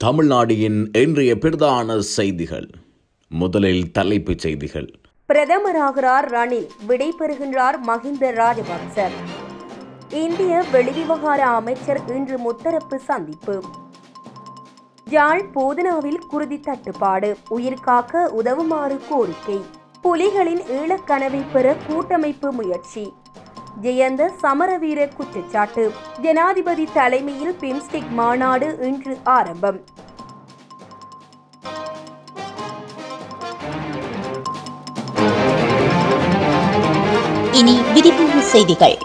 தமிழ்நாடின் இன்றைய பிரதான செய்திகள் முதலில் தலைப்புச் செய்திகள் பிரதமராகிறார் ரணில் விடைபெறுகின்றார் மஹிந்த ராஜபக்ச இந்திய வெளிவிவகார அமைச்சர் இன்று முத்தரப்பு சந்திப்பு யாழ் போதனாவில் குருதி தட்டுப்பாடு உயிர் காக்க உதவுமாறு கோரிக்கை புலிகளின் ஈழக்கனவை பெற கூட்டமைப்பு முயற்சி ஜெயந்த சமரவீர குற்றச்சாட்டு ஜனாதிபதி தலைமையில் பிம்ஸ்டிக் மாநாடு இன்று ஆரம்பம் இனி விரிவான செய்திகள்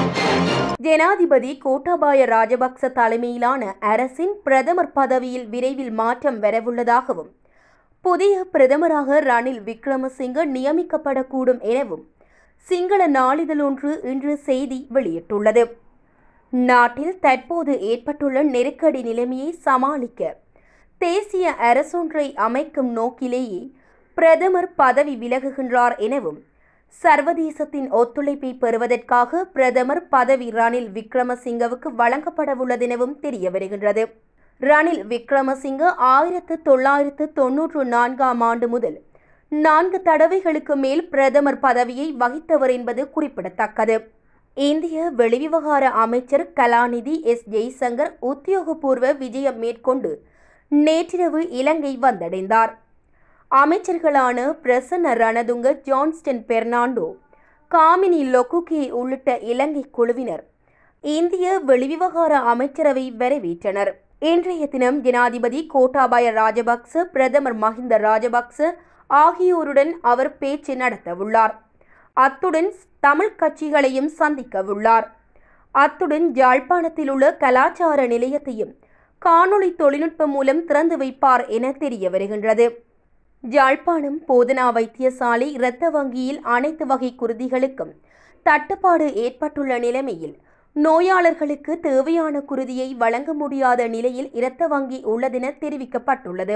ஜனாதிபதி கோட்டாபாய ராஜபக்ச தலைமையிலான அரசின் பிரதமர் பதவியில் விரைவில் மாற்றம் வரவுள்ளதாகவும் புதிய பிரதமராக ரணில் விக்ரமசிங்க நியமிக்கப்படக்கூடும் எனவும் சிங்கள நாளிதழ் ஒன்று இன்று செய்தி வெளியிட்டுள்ளது நாட்டில் தற்போது ஏற்பட்டுள்ள நெருக்கடி நிலைமையை சமாளிக்க தேசிய அரசொன்றை அமைக்கும் நோக்கிலேயே பிரதமர் பதவி விலகுகின்றார் எனவும் சர்வதேசத்தின் ஒத்துழைப்பை பெறுவதற்காக பிரதமர் பதவி ரணில் விக்ரமசிங்கவுக்கு வழங்கப்படவுள்ளதெனவும் தெரிய வருகின்றது ரணில் விக்ரமசிங்க ஆயிரத்து தொள்ளாயிரத்து தொன்னூற்று நான்காம் ஆண்டு முதல் நான்கு தடவைகளுக்கு மேல் பிரதமர் பதவியை வகித்தவர் என்பது குறிப்பிடத்தக்கது இந்திய வெளிவிவகார அமைச்சர் கலாநிதி எஸ் ஜெய்சங்கர் உத்தியோகபூர்வ விஜயம் மேற்கொண்டு நேற்றிரவு இலங்கை வந்தடைந்தார் அமைச்சர்களான பிரசன்ன ரணதுங்க ஜான்ஸ்டன் பெர்னாண்டோ காமினி லொகுகே உள்ளிட்ட இலங்கை குழுவினர் இந்திய வெளிவிவகார அமைச்சரவை வரவேற்றனர் இன்றைய தினம் ஜனாதிபதி கோட்டாபாய ராஜபக்ச பிரதமர் மஹிந்த ராஜபக்ச ஆகியோருடன் அவர் பேச்சு நடத்தவுள்ளார் அத்துடன் தமிழ் கட்சிகளையும் சந்திக்கவுள்ளார் அத்துடன் யாழ்ப்பாணத்தில் உள்ள கலாச்சார நிலையத்தையும் காணொளி தொழில்நுட்பம் மூலம் திறந்து வைப்பார் என தெரிய வருகின்றது யாழ்ப்பாணம் போதனா வைத்தியசாலை இரத்த வங்கியில் அனைத்து வகை குருதிகளுக்கும் தட்டுப்பாடு ஏற்பட்டுள்ள நிலைமையில் நோயாளர்களுக்கு தேவையான குருதியை வழங்க முடியாத நிலையில் இரத்த வங்கி உள்ளதென தெரிவிக்கப்பட்டுள்ளது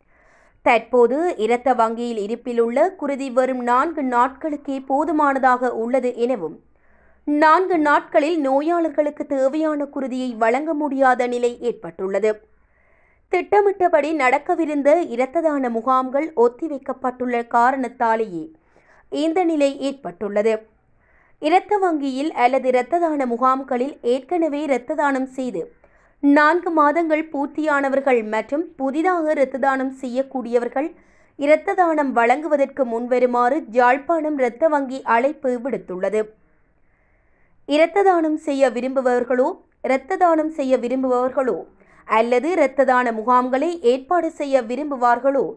தற்போது இரத்த வங்கியில் இருப்பிலுள்ள குருதி வரும் நான்கு நாட்களுக்கே போதுமானதாக உள்ளது எனவும் நான்கு நாட்களில் நோயாளர்களுக்கு தேவையான குருதியை வழங்க முடியாத நிலை ஏற்பட்டுள்ளது திட்டமிட்டபடி நடக்கவிருந்த இரத்த தான முகாம்கள் ஒத்திவைக்கப்பட்டுள்ள காரணத்தாலேயே இந்த நிலை ஏற்பட்டுள்ளது இரத்த வங்கியில் அல்லது இரத்த தான முகாம்களில் ஏற்கனவே இரத்த தானம் செய்து நான்கு மாதங்கள் பூர்த்தியானவர்கள் மற்றும் புதிதாக இரத்த தானம் செய்யக்கூடியவர்கள் இரத்த தானம் வழங்குவதற்கு முன்வருமாறு ஜாழ்ப்பாணம் இரத்த வங்கி அழைப்பு விடுத்துள்ளது இரத்த தானம் செய்ய விரும்புபவர்களோ இரத்த தானம் செய்ய விரும்புபவர்களோ அல்லது இரத்த தான முகாம்களை ஏற்பாடு செய்ய விரும்புவார்களோ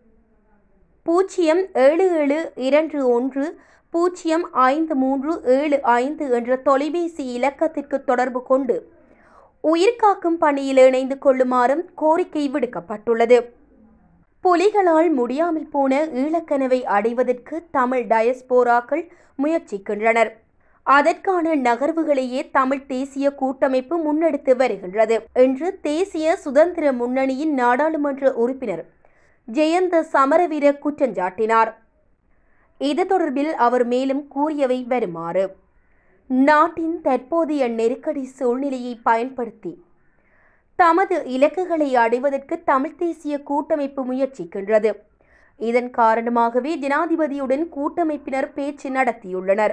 பூஜ்ஜியம் ஏழு ஏழு இரண்டு ஒன்று பூஜ்ஜியம் ஐந்து மூன்று ஏழு ஐந்து என்ற தொலைபேசி இலக்கத்திற்கு தொடர்பு கொண்டு உயிர்காக்கும் பணியில் இணைந்து கொள்ளுமாறும் கோரிக்கை விடுக்கப்பட்டுள்ளது புலிகளால் முடியாமல் போன ஈழக்கனவை அடைவதற்கு தமிழ் டயஸ்போராக்கள் முயற்சிக்கின்றனர் அதற்கான நகர்வுகளையே தமிழ் தேசிய கூட்டமைப்பு முன்னெடுத்து வருகின்றது என்று தேசிய சுதந்திர முன்னணியின் நாடாளுமன்ற உறுப்பினர் ஜெயந்த சமரவீர குற்றஞ்சாட்டினார் இது தொடர்பில் அவர் மேலும் கூறியவை வருமாறு நாட்டின் தற்போதைய நெருக்கடி சூழ்நிலையை பயன்படுத்தி தமது இலக்குகளை அடைவதற்கு தமிழ் தேசிய கூட்டமைப்பு முயற்சிக்கின்றது இதன் காரணமாகவே ஜனாதிபதியுடன் கூட்டமைப்பினர் பேச்சு நடத்தியுள்ளனர்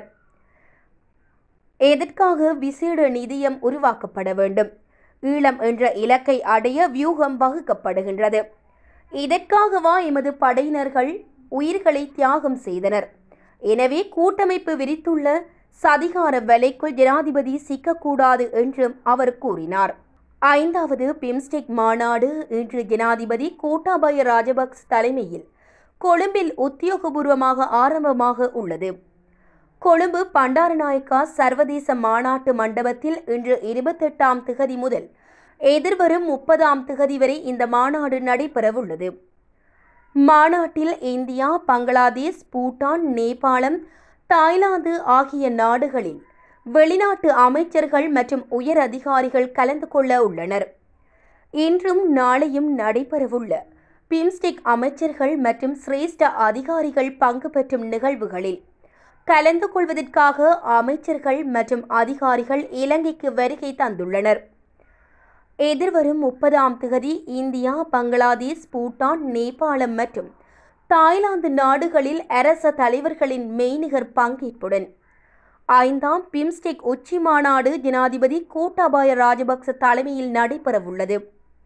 எதற்காக விசேட நிதியம் உருவாக்கப்பட வேண்டும் ஈழம் என்ற இலக்கை அடைய வியூகம் வகுக்கப்படுகின்றது இதற்காகவா எமது படையினர்கள் உயிர்களை தியாகம் செய்தனர் எனவே கூட்டமைப்பு விரித்துள்ள சதிகார வலைக்குள் ஜனாதிபதி சிக்கக்கூடாது என்றும் அவர் கூறினார் ஐந்தாவது பிம்ஸ்டெக் மாநாடு இன்று ஜனாதிபதி கோட்டாபய ராஜபக்ஸ் தலைமையில் கொழும்பில் உத்தியோகபூர்வமாக ஆரம்பமாக உள்ளது கொழும்பு பண்டாரநாயக்கா சர்வதேச மாநாட்டு மண்டபத்தில் இன்று இருபத்தெட்டாம் திகதி முதல் எதிர்வரும் முப்பதாம் திகதி வரை இந்த மாநாடு நடைபெறவுள்ளது மாநாட்டில் இந்தியா பங்களாதேஷ் பூட்டான் நேபாளம் தாய்லாந்து ஆகிய நாடுகளில் வெளிநாட்டு அமைச்சர்கள் மற்றும் உயர் அதிகாரிகள் கலந்து கொள்ள உள்ளனர் இன்றும் நாளையும் நடைபெறவுள்ள பிம்ஸ்டெக் அமைச்சர்கள் மற்றும் சிரேஷ்ட அதிகாரிகள் பங்கு பெற்றும் நிகழ்வுகளில் கலந்து கொள்வதற்காக அமைச்சர்கள் மற்றும் அதிகாரிகள் இலங்கைக்கு வருகை தந்துள்ளனர் எதிர்வரும் முப்பதாம் தேதி இந்தியா பங்களாதேஷ் பூட்டான் நேபாளம் மற்றும் தாய்லாந்து நாடுகளில் அரச தலைவர்களின் மெய்நிகர் பங்கேற்புடன் ஐந்தாம் பிம்ஸ்டெக் உச்சி மாநாடு ஜனாதிபதி கோட்டாபாய ராஜபக்ச தலைமையில் நடைபெறவுள்ளது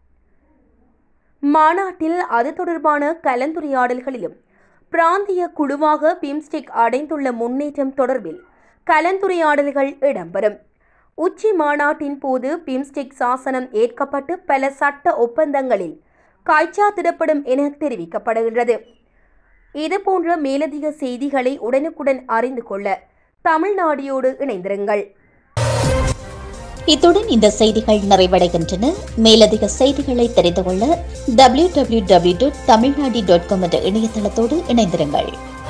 மாநாட்டில் அது தொடர்பான கலந்துரையாடல்களிலும் பிராந்திய குழுவாக பிம்ஸ்டெக் அடைந்துள்ள முன்னேற்றம் தொடர்பில் கலந்துரையாடல்கள் இடம்பெறும் உச்சி மாநாட்டின் போது பிம்ஸ்டெக் சாசனம் ஏற்கப்பட்டு பல சட்ட ஒப்பந்தங்களில் காய்ச்சாத்திடப்படும் என தெரிவிக்கப்படுகின்றது இதுபோன்ற மேலதிக செய்திகளை உடனுக்குடன் அறிந்து கொள்ள தமிழ்நாடியோடு இணைந்திருங்கள் இத்துடன் இந்த செய்திகள் நிறைவடைகின்றன மேலதிக செய்திகளை தெரிந்து கொள்ள W W W dot Tamilnadu dot com என்ற இணையதளத்தோடு இணைந்திருங்கள்